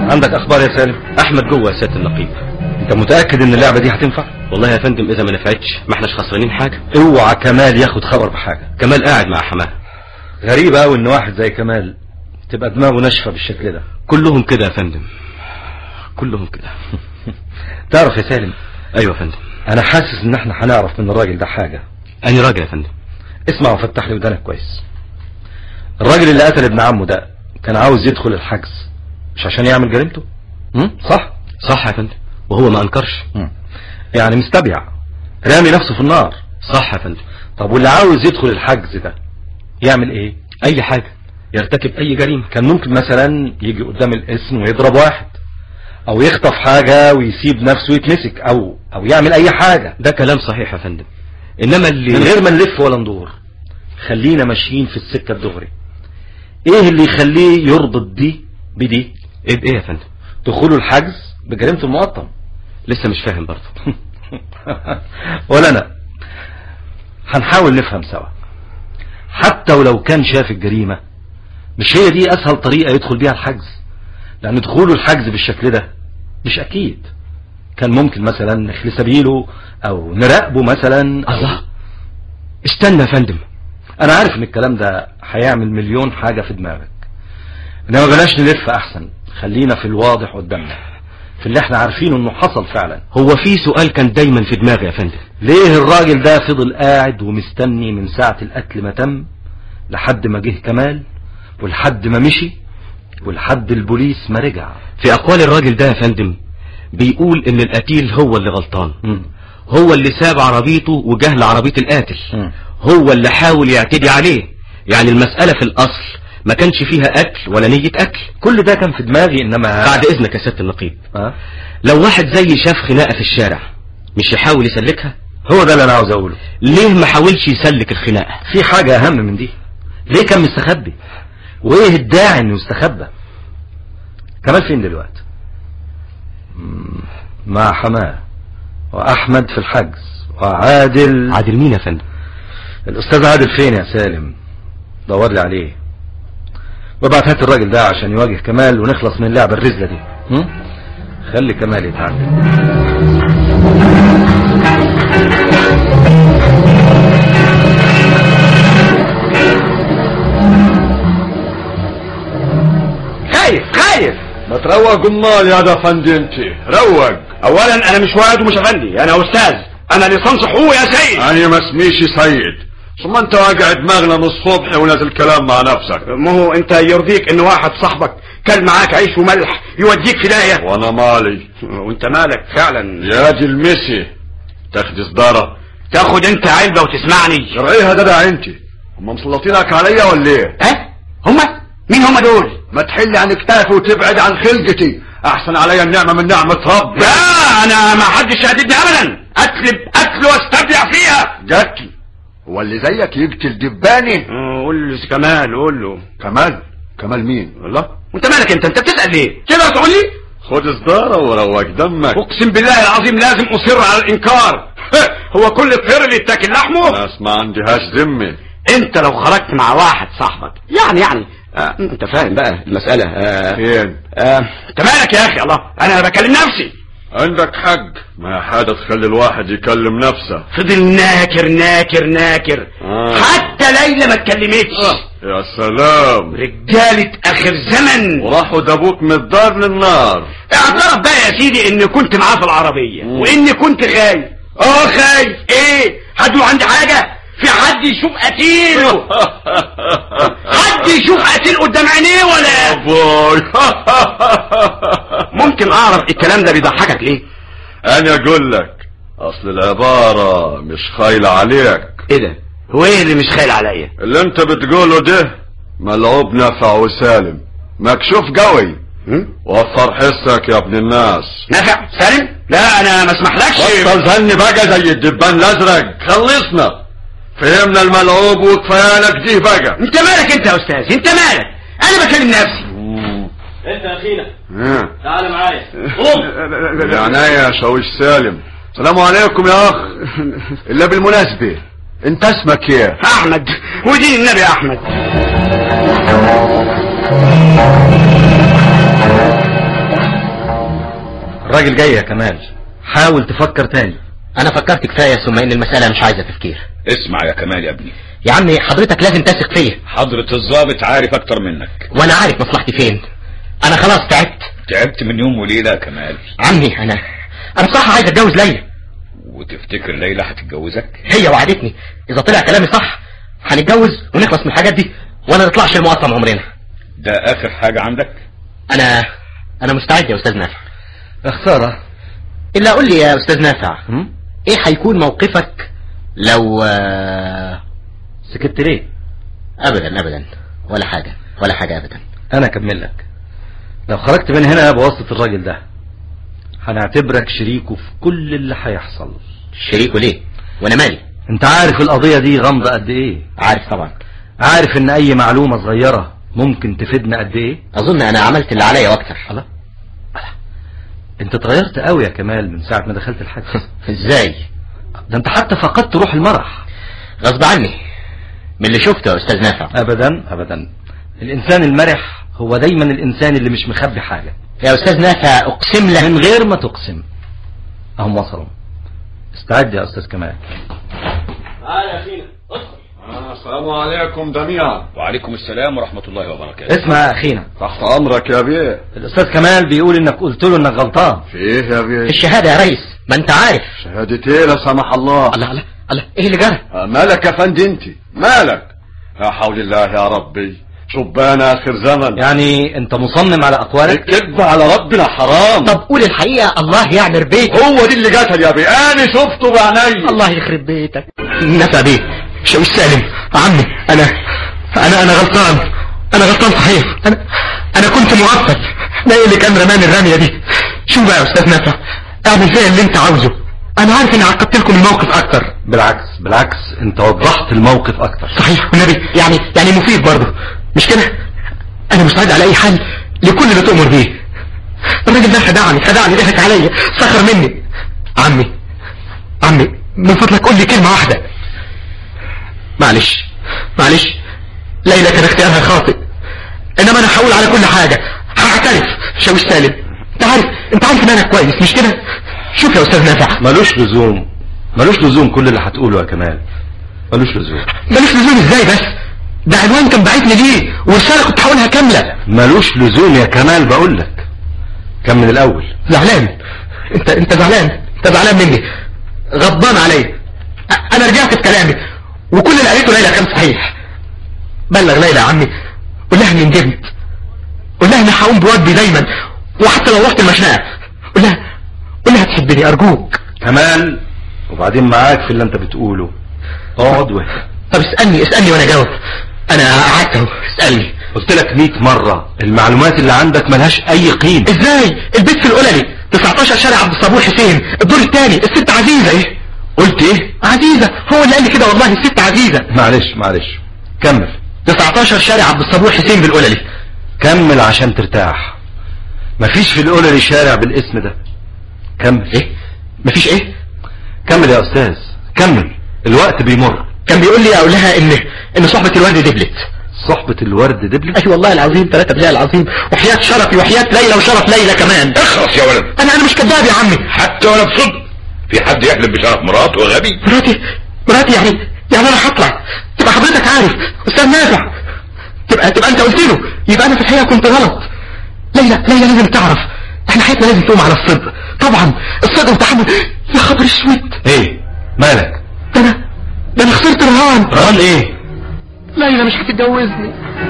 عندك اخبار يا سالم احمد جوه يا سياده النقيب انت متاكد ان اللعبه دي هتنفع والله يا فندم اذا ما نفعتش ما احناش خسرانين حاجه اوعى كمال ياخد خبر بحاجه كمال قاعد مع حماه غريب قوي ان واحد زي كمال تبقى دماغه ناشفه بالشكل ده كلهم كده يا فندم كلهم كده تعرف يا سالم ايوه يا فندم انا حاسس ان احنا هنعرف من الراجل ده حاجه اني راجل يا فندم اسمع وفتح لي ودانك كويس الراجل اللي قتل ابن عمه ده كان عاوز يدخل الحجز مش عشان يعمل جريمته م? صح صح يا فندم وهو ما انكرش م. يعني مستبيع رامي نفسه في النار صح يا فندم طب واللي عاوز يدخل الحجز ده يعمل ايه اي حاجه يرتكب اي جريمه كان ممكن مثلا يجي قدام الاسم ويضرب واحد او يخطف حاجة ويسيب نفسه يتمسك او او يعمل اي حاجة ده كلام صحيح يا فندم انما اللي من غير ما نلف ولا ندور خلينا ماشيين في السكة الدغري ايه اللي يخليه يربط دي بدي ايه بايه يا فندم دخوله الحجز بجريمة المقطم لسه مش فاهم برضه ولا انا هنحاول نفهم سوا حتى ولو كان شاف الجريمة مش هي دي اسهل طريقة يدخل بيها الحجز لان دخوله الحجز بالشكل ده مش اكيد كان ممكن مثلا نخلي سبيله او نراقبه مثلا الله استنى يا فندم انا عارف ان الكلام ده هيعمل مليون حاجة في دماغك انما بلاش نلف احسن خلينا في الواضح قدامنا في اللي احنا عارفينه انه حصل فعلا هو في سؤال كان دايما في دماغي يا فندم ليه الراجل ده فضل قاعد ومستني من ساعة القتل ما تم لحد ما جه كمال ولحد ما مشي ولحد البوليس ما رجع في اقوال الراجل ده يا فندم بيقول ان القتيل هو اللي غلطان م. هو اللي ساب عربيته وجه لعربية القاتل م. هو اللي حاول يعتدي عليه يعني المسألة في الاصل ما كانش فيها قتل ولا نية قتل كل ده كان في دماغي انما بعد اذنك يا سيادة النقيب أه؟ لو واحد زي شاف خناقة في الشارع مش يحاول يسلكها هو ده اللي انا عاوز اقوله ليه ما حاولش يسلك الخناقة في حاجة اهم من دي ليه كان مستخبي وايه الداعي انه يستخبى كمال فين دلوقتي مم، مع حماه واحمد في الحجز وعادل عادل مين يا فندم الاستاذ عادل فين يا سالم دور لي عليه وابعت هات الراجل ده عشان يواجه كمال ونخلص من اللعبة الرزلة دي هم؟ خلي كمال يتعلم خايف خايف ما تروق امال يا ده فندي انت روق اولا انا مش واد ومش افندي انا استاذ انا لصنص حقوق يا سيد انا ما اسميش سيد ثم انت واقع دماغنا من الصبح ونازل كلام مع نفسك ما هو انت يرضيك ان واحد صاحبك كل معاك عيش وملح يوديك في داهيه وانا مالي وانت مالك فعلا يا دي المسي تاخد صدارة تاخد انت علبه وتسمعني شرعيها جدع انت هم مسلطينك عليا ولا ايه ها هما مين هما دول ما تحل عن كتافي وتبعد عن خلقتي احسن عليا النعمة من نعمة ربي لا انا ما حدش يهددني ابدا قتل بقتل واستبدع فيها جاتي هو اللي زيك يقتل دباني قول له كمال قول له كمال كمال مين الله وانت مالك انت انت بتسال ليه كده تقول لي خد صدارة وروق دمك اقسم بالله العظيم لازم اصر على الانكار هو كل الطير اللي اتاكل لحمه ناس ما عندهاش ذمة انت لو خرجت مع واحد صاحبك يعني يعني آه انت فاهم بقى المسألة آه فين آه انت مالك يا اخي الله انا بكلم نفسي عندك حق ما حاجة تخلي الواحد يكلم نفسه فضل ناكر ناكر ناكر آه. حتى ليلى ما اتكلمتش يا سلام رجالة اخر زمن وراحوا دابوك من الدار للنار اعترف بقى يا سيدي اني كنت معاه في العربية مم. واني كنت خايف اه خايف ايه حد له عندي حاجة في حد يشوف قتيل حد يشوف قتيل قدام عينيه ولا باي ممكن اعرف الكلام ده بيضحكك ليه انا اقول لك اصل العبارة مش خايلة عليك ايه ده هو ايه اللي مش خايل عليا اللي انت بتقوله ده ملعوب نفع وسالم مكشوف قوي هم؟ وفر حسك يا ابن الناس نافع سالم لا انا ما اسمحلكش بطل ظني بقى زي الدبان الازرق خلصنا فهمنا الملعوب وكفايانك دي بقى انت مالك انت يا استاذ انت مالك انا بكلم نفسي انت يا اخينا ها. تعال معايا يا عينيا يا شاويش سالم السلام عليكم يا اخ الا بالمناسبة انت اسمك ايه احمد ودين النبي احمد الراجل جاي يا كمال حاول تفكر تاني انا فكرت كفايه ثم ان المساله مش عايزه تفكير اسمع يا كمال يا ابني يا عمي حضرتك لازم تثق فيا حضرة الضابط عارف اكتر منك وانا عارف مصلحتي فين انا خلاص تعبت تعبت من يوم وليلة يا كمال عمي انا انا بصراحه عايز اتجوز ليلى وتفتكر ليلى هتتجوزك هي وعدتني اذا طلع كلامي صح هنتجوز ونخلص من الحاجات دي ولا نطلعش المقطم عمرنا ده اخر حاجة عندك انا انا مستعد يا استاذ نافع خسارة الا قول لي يا استاذ نافع هم؟ ايه هيكون موقفك لو آه، سكت ليه ابدا ابدا ولا حاجه ولا حاجه ابدا انا اكمل لك لو خرجت من هنا بواسطة الراجل ده هنعتبرك شريكه في كل اللي هيحصل شريكه ليه وانا مالي انت عارف القضية دي غامضة قد ايه عارف طبعا عارف ان اي معلومة صغيرة ممكن تفيدنا قد ايه اظن انا عملت اللي عليا واكتر الله الله. انت اتغيرت قوي يا كمال من ساعة ما دخلت الحجز ازاي ده انت حتى فقدت روح المرح غصب عني من اللي شفته يا استاذ نافع ابدا ابدا الانسان المرح هو دايما الانسان اللي مش مخبي حاجة يا استاذ نافع اقسم لك من غير ما تقسم اهم وصلوا استعد يا استاذ كمال السلام عليكم جميعا وعليكم السلام ورحمة الله وبركاته اسمع يا اخينا تحت امرك يا بيه الاستاذ كمال بيقول انك قلت له انك غلطان في ايه يا بيه الشهاده يا ريس ما انت عارف شهادة ايه لا سمح الله الله الله الله ايه اللي جرى آه، مالك يا فندي انت مالك لا حول الله يا ربي شبان اخر زمن يعني انت مصمم على اقوالك الكذب على ربنا حرام طب قول الحقيقه الله يعمر بيك هو دي اللي قتل يا بيه انا شفته بعيني الله يخرب بيتك نافع بيه شوي سالم عمي انا انا انا غلطان انا غلطان صحيح انا انا كنت مغفل انا إيه اللي كان رماني الرميه دي شو بقى يا استاذ نافع اعمل فيا اللي انت عاوزه انا عارف اني عقدت لكم الموقف اكتر بالعكس بالعكس انت وضحت الموقف اكتر صحيح والنبي يعني يعني مفيد برضه مش كده انا مستعد على اي حل لكل اللي تؤمر بيه الراجل ده خدعني خدعني ضحك عليا سخر مني عمي عمي من فضلك قول لي كلمة واحدة معلش معلش ليلى كان اختيارها خاطئ انما انا هقول على كل حاجة هعترف شاوي سالم انت عارف انت عارف ان انا كويس مش كده شوف يا استاذ نافع ملوش لزوم ملوش لزوم كل اللي هتقوله يا كمال ملوش لزوم مالوش لزوم ازاي بس ده عنوان كان باعتني ليه ورسالة كنت هقولها كاملة ملوش لزوم يا كمال بقول لك كم من الاول زعلان انت انت زعلان انت زعلان مني غضبان عليا أ- انا رجعت في كلامي وكل اللي قالته ليلى كان صحيح بلغ ليلى يا عمي قول لها اني ندمت قول لها اني هقوم بواجبي دايما وحتى لو رحت المشنقه قول لها قول لها تحبني ارجوك كمال وبعدين معاك في اللي انت بتقوله اقعد واهدى طب اسالني اسالني وانا جاوب انا قعدت اهو اسالني قلت لك 100 مرة المعلومات اللي عندك ملهاش اي قيمة ازاي البيت في القللي 19 شارع عبد الصبور حسين الدور الثاني الست عزيزه ايه قلت ايه عزيزه هو اللي قال لي كده والله الست عزيزه معلش معلش كمل 19 شارع عبد الصبور حسين بالقللي كمل عشان ترتاح مفيش في القلل شارع بالاسم ده كمل ايه مفيش ايه كمل يا استاذ كمل الوقت بيمر كان بيقول لي اقول لها ان ان صحبه الورد دبلت صحبة الورد دبلت اي والله العظيم ثلاثة بالله العظيم وحياة شرفي وحياة ليلى وشرف ليلى كمان اخرس يا ولد انا انا مش كذاب يا عمي حتى ولا بصدق في حد يحلف بشرف مراته غبي مراتي مراتي يعني يعني انا هطلع تبقى حضرتك عارف استاذ نافع تبقى تبقى انت قلت له يبقى انا في الحقيقه كنت غلط ليلى ليلى لازم تعرف احنا حياتنا لازم تقوم على الصدق طبعا الصدق وتحمل يا خبر اسود ايه مالك ده انا ده انا خسرت رهان ران ايه ليلى مش هتتجوزني